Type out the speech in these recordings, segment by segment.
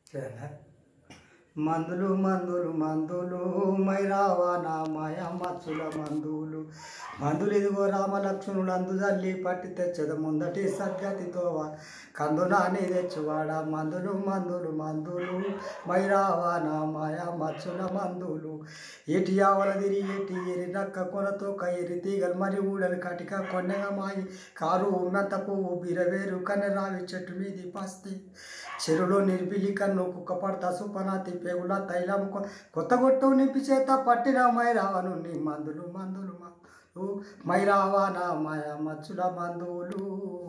చేయాలా? మందులు మందులు మందులు మైరావా నా మాయ మచ్చుల మందులు మందులు ఇదిగో రామలక్ష్మణుడు అందు జల్లి పట్టి తెచ్చద ముందటి సద్గతితో కందు నాని తెచ్చువాడ మందులు మందులు మందులు మైరావా నా మాయ మచ్చుల మందులు ఏటి ఆవల తిరిగి ఏటి ఎరి నక్క కొనతో కయ్యరి తీగలు మరి ఊడలు కటిక కొన్నెగా మాయి కారు ఉన్నంత పువ్వు బిరవేరు కన్నె రావి చెట్టు మీది పస్తి చెరులో నిర్బిలి కన్ను కుక్క పడతా సుపనాతి పేగుల తైలం కొ- కొత్త గొట్టు నింపి చేత పట్టిన మైరావను నీ మందులు మందులు మందులు మైరావా నా మాయ మచ్చుల మందులు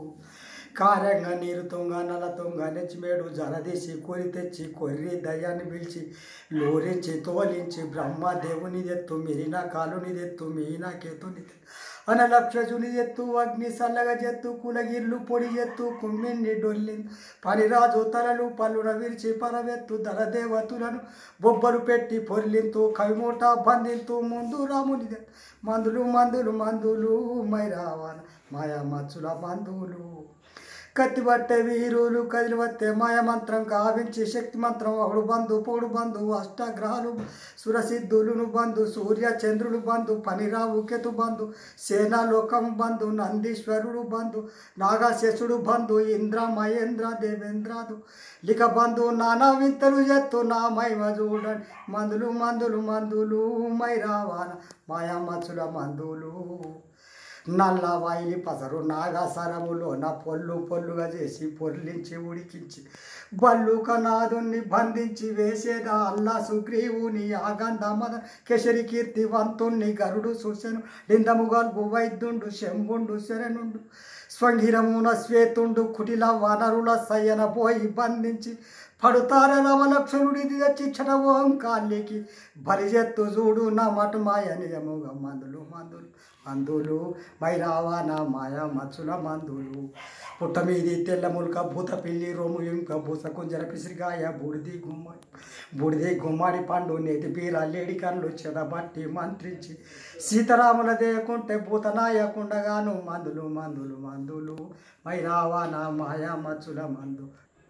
కారంగా నీరు తొంగ నల్ల తొంగ నెచ్చిమేడు జలదీసి కొరి తెచ్చి కొర్రి దయ్యాన్ని పిలిచి లోరించి తోలించి బ్రహ్మ దేవుని ఎత్తు మిరిన కాలుని ఎత్తు మీన కేతుని అనలక్షజుని ఎత్తు అగ్ని సల్లగ జెత్తు కులగిర్లు పొడి ఎత్తు కుమ్మిన్ని డొల్లి పనిరాజు తలలు పల్లున విరిచి పరవెత్తు దళదేవతులను బొబ్బలు పెట్టి పొర్లింతు కవిమూట బంధింతు ముందు రాముని దె- మందులు మందులు మందులు మైరావన మాయా మచ్చుల మందులు కత్తి పట్టే వీరులు కదిలి వస్తే మాయమంత్రం కావించి శక్తి మంత్రం ఒకడు బంధు పోడు బంధు అష్టగ్రహాలు సురసిద్ధులును బంధు సూర్య చంద్రులు బంధు పనిరావు కేతు బంధు సేనాలోకం బంధు నందీశ్వరుడు బంధు నాగశేషుడు బంధు ఇంద్ర మహేంద్ర దేవేంద్రాదు లిక బంధు నానా వింతలు ఎత్తు నా మహిమ చూడండి మందులు మందులు మందులు మైరావాన మాయమ్మచ్చుల మందులు నల్ల వాయిలి పసరు నాగసరములో నా పొల్లు పొల్లుగా చేసి పొర్లించి ఉడికించి బల్లు కనాదుని బంధించి వేసేదా అల్లా సుగ్రీవుని ఆగంధ మద కేసరి కీర్తి వంతుణ్ణి గరుడు సూసెను లిందము గల్పు వైద్యుండు శంభుండు శరణుండు స్వంగిరమున శ్వేతుండు కుటిల వనరుల సయ్యన పోయి బంధించి పడుతార రమలక్షణుడిది తెచ్చి క్షణవోం కాళ్ళకి బలిజెత్తు చూడు నా మటు మాయ నిజముగా మందులు మందులు మందులు మైరావా నా మాయ మచ్చుల మందులు పుట్ట మీది తెల్ల ముల్క భూత పిల్లి రోము ఇంక భూస కుంజర పిసిరిగాయ బూడిది గుమ్మడి బూడిది గుమ్మడి పండు నేతి పీర లేడి కళ్ళు చెదబట్టి మంత్రించి సీతారాముల దేకుంటే భూత నాయకుండగాను మందులు మందులు మందులు మైరావా నా మాయ మచ్చుల మందు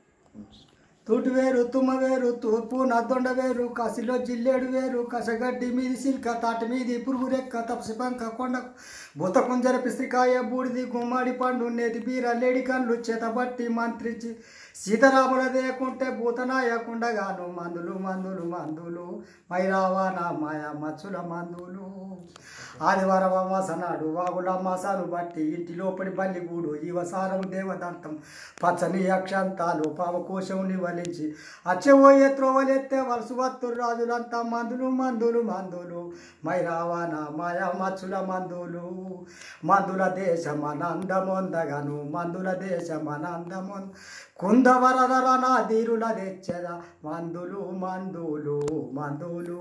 తూటు వేరు తుమ్మ వేరు తూర్పు నద్దొండ వేరు కసిలో జిల్లేడు వేరు కసగడ్డి మీది సిల్క తాటి మీది పురుగు రెక్క తపసి పంక కొండ భూత కుంజర పిసిరికాయ బూడిది గుమ్మడి పండు నేతి బీర లేడి కళ్ళు చేతబట్టి మంత్రించి సీతారాముల దేకుంటే భూతనాయకుండగాను మందులు మందులు మందులు మైరావా నా మాయ మచ్చుల మందులు ఆదివారం అమాస నాడు వాగుల అమాసాను బట్టి ఇంటి లోపలి బల్లిగూడు ఈవసారం దేవదంతం పచ్చని అక్షంతాలు పావకోశముని వలించి అచ్చబోయే త్రోవలెత్తే వలసు వత్తురు రాజులంతా మందులు మందులు మందులు మైరావా నా మాయ మచ్చుల మందులు మందుల దేశమనందమొందగను మందుల దేశమనందమొంద కుందవరదర నా ధీరుల తెచ్చద మందులు మందులు మందులు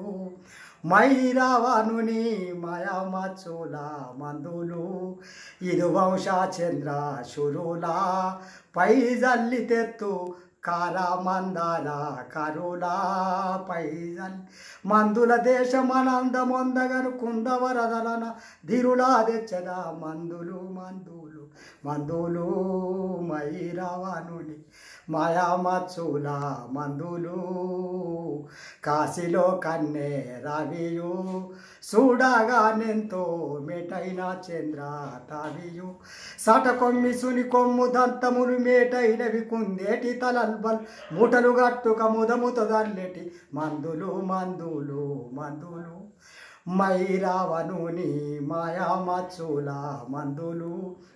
మైరావనుని మాయా మచ్చుల మందులు ఇది వంశచంద్ర శురుల పై జల్లి తెత్తు కార మందాల కరుల పై జల్లి మందుల దేశమనందమొందగను కుందవరదలన ధీరులా తెచ్చదా మందులు మందులు మందులు మైరావనుని మాయా మచ్చుల మందులు కాశీలో కన్నే రవియు చూడగా నెంతో మేటైన చంద్ర తావియు సట కొమ్మి సుని కొమ్ము దంతములు మేటైనవి కుందేటి తలల్బల్ మూటలు గట్టుక ముదముతో దర్లేటి మందులు మందులు మందులు మైరావనుని మాయా మచ్చుల మందులు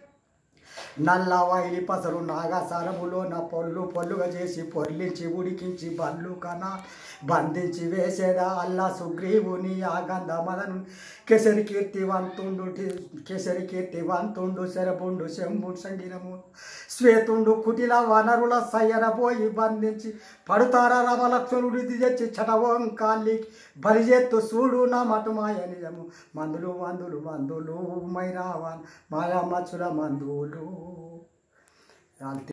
నల్ల వైలి పసరు నాగసరములో నా పొల్లు పొల్లుగా చేసి పొర్లించి ఉడికించి బల్లు కన బంధించి వేసేదా అల్లా సుగ్రీవుని ఆగంధ మదను కేసరి కీర్తి వంతుండు టి- కేసరి కీర్తి వంతుండు శరపుండు శంభుడు సంగిరము శ్వేతుండు కుటిల వనరుల సయ్యన పోయి బంధించి పడుతారా రామలక్ష్మణుడిది తెచ్చి చటవం కాళ్ళి బలిజెత్తు చూడు నా మటు మాయ నిజము మందులు మందులు మందులు మైరావన్ మాయా మచ్చుల మందులు